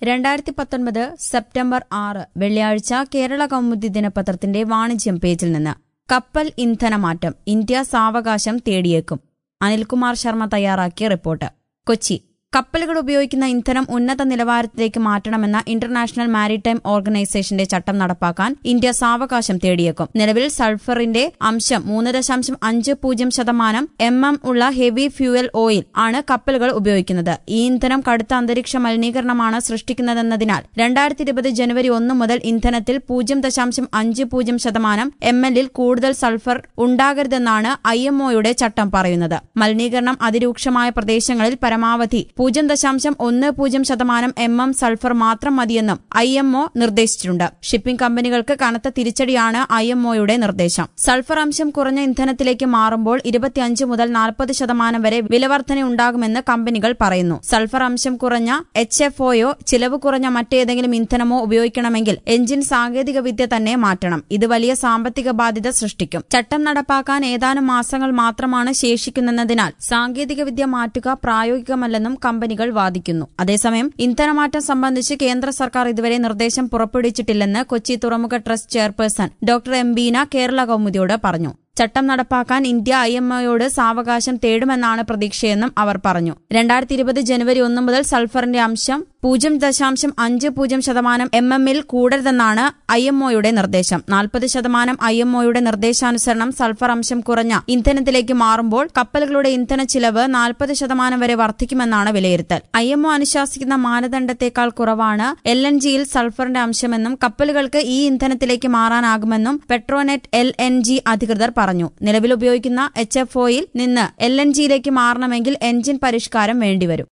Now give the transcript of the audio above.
രണ്ടായിരത്തി പത്തൊൻപത് സെപ്റ്റംബർ ആറ് വെള്ളിയാഴ്ച കേരള കൗമുദി ദിനപത്രത്തിന്റെ വാണിജ്യം പേജിൽ നിന്ന് കപ്പൽ ഇന്ധനമാറ്റം ഇന്ത്യ സാവകാശം തേടിയേക്കും അനിൽകുമാർ ശർമ്മ തയ്യാറാക്കിയ റിപ്പോർട്ട് കൊച്ചി കപ്പലുകൾ ഉപയോഗിക്കുന്ന ഇന്ധനം ഉന്നത നിലവാരത്തിലേക്ക് മാറ്റണമെന്ന ഇന്റർനാഷണൽ മാരിടൈം ഓർഗനൈസേഷന്റെ ചട്ടം നടപ്പാക്കാൻ ഇന്ത്യ സാവകാശം തേടിയേക്കും നിലവിൽ സൾഫറിന്റെ അംശം മൂന്ന് ദശാംശം അഞ്ച് പൂജ്യം ശതമാനം എം എം ഉള്ള ഹെവി ഫ്യൂവൽ ഓയിൽ ആണ് കപ്പലുകൾ ഉപയോഗിക്കുന്നത് ഈ ഇന്ധനം കടുത്ത അന്തരീക്ഷ മലിനീകരണമാണ് സൃഷ്ടിക്കുന്നതെന്നതിനാൽ രണ്ടായിരത്തി ഇരുപത് ജനുവരി ഒന്ന് മുതൽ ഇന്ധനത്തിൽ പൂജ്യം ദശാംശം അഞ്ച് പൂജ്യം ശതമാനം എം എല്ലിൽ കൂടുതൽ സൾഫർ ഉണ്ടാകരുതെന്നാണ് ഐ എംഒയുടെ ചട്ടം പറയുന്നത് മലിനീകരണം അതിരൂക്ഷമായ പ്രദേശങ്ങളിൽ പരമാവധി പൂജ്യം ദശാംശം ഒന്ന് പൂജ്യം ശതമാനം എം എം സൾഫർ മാത്രം മതിയെന്നും ഐ എംഒ നിർദ്ദേശിച്ചിട്ടുണ്ട് ഷിപ്പിംഗ് കമ്പനികൾക്ക് കനത്ത തിരിച്ചടിയാണ് ഐ എംഒയുടെ നിർദ്ദേശം സൾഫർ അംശം കുറഞ്ഞ ഇന്ധനത്തിലേക്ക് മാറുമ്പോൾ ഇരുപത്തിയഞ്ച് മുതൽ നാൽപ്പത് ശതമാനം വരെ വിലവർധന ഉണ്ടാകുമെന്ന് കമ്പനികൾ പറയുന്നു സൾഫർ അംശം കുറഞ്ഞ എച്ച് എഫ് ഒയോ ചിലവ് കുറഞ്ഞ മറ്റേതെങ്കിലും ഇന്ധനമോ ഉപയോഗിക്കണമെങ്കിൽ എഞ്ചിൻ സാങ്കേതിക വിദ്യ തന്നെ മാറ്റണം ഇത് വലിയ സാമ്പത്തിക ബാധ്യത സൃഷ്ടിക്കും ചട്ടം നടപ്പാക്കാൻ ഏതാനും മാസങ്ങൾ മാത്രമാണ് ശേഷിക്കുന്നതിനാൽ സാങ്കേതിക വിദ്യ മാറ്റുക പ്രായോഗികമല്ലെന്നും കമ്പനികൾ വാദിക്കുന്നു അതേസമയം ഇന്ധനമാറ്റം സംബന്ധിച്ച് കേന്ദ്ര സർക്കാർ ഇതുവരെ നിർദ്ദേശം പുറപ്പെടുവിച്ചിട്ടില്ലെന്ന് കൊച്ചി തുറമുഖ trust chairperson doctor M Beena Kerala കൌമുദിയോട് പറഞ്ഞു ചട്ടം നടപ്പാക്കാൻ ഇന്ത്യ ഐ എംഒയോട് സാവകാശം തേടുമെന്നാണ് പ്രതീക്ഷയെന്നും അവർ പറഞ്ഞു രണ്ടായിരത്തി ഇരുപത് ജനുവരി ഒന്ന് മുതൽ സൾഫറിന്റെ അംശം പൂജ്യം ദശാംശം അഞ്ച് പൂജ്യം ശതമാനം എം എമ്മിൽ കൂടരുതെന്നാണ് ഐ എംഒയുടെ നിർദ്ദേശം നാൽപ്പത് ശതമാനം ഐ എംഒയുടെ നിർദ്ദേശാനുസരണം സൾഫർ അംശം കുറഞ്ഞ ഇന്ധനത്തിലേക്ക് മാറുമ്പോൾ കപ്പലുകളുടെ ഇന്ധന ചിലവ് നാൽപ്പത് ശതമാനം വരെ വർദ്ധിക്കുമെന്നാണ് വിലയിരുത്തൽ ഐ എംഒ അനുശാസിക്കുന്ന മാനദണ്ഡത്തെക്കാൾ കുറവാണ് എൽ എൻ ജിയിൽ സൾഫറിന്റെ അംശമെന്നും കപ്പലുകൾക്ക് ഈ ഇന്ധനത്തിലേക്ക് മാറാനാകുമെന്നും പെട്രോനെറ്റ് എൽ എൻ ജി അധികൃതർ പറഞ്ഞു നിലവിൽ ഉപയോഗിക്കുന്ന എച്ച് എഫ് ഒയിൽ നിന്ന് എൽ എൻ ജിയിലേക്ക് മാറണമെങ്കിൽ എഞ്ചിൻ പരിഷ്കാരം വേണ്ടിവരും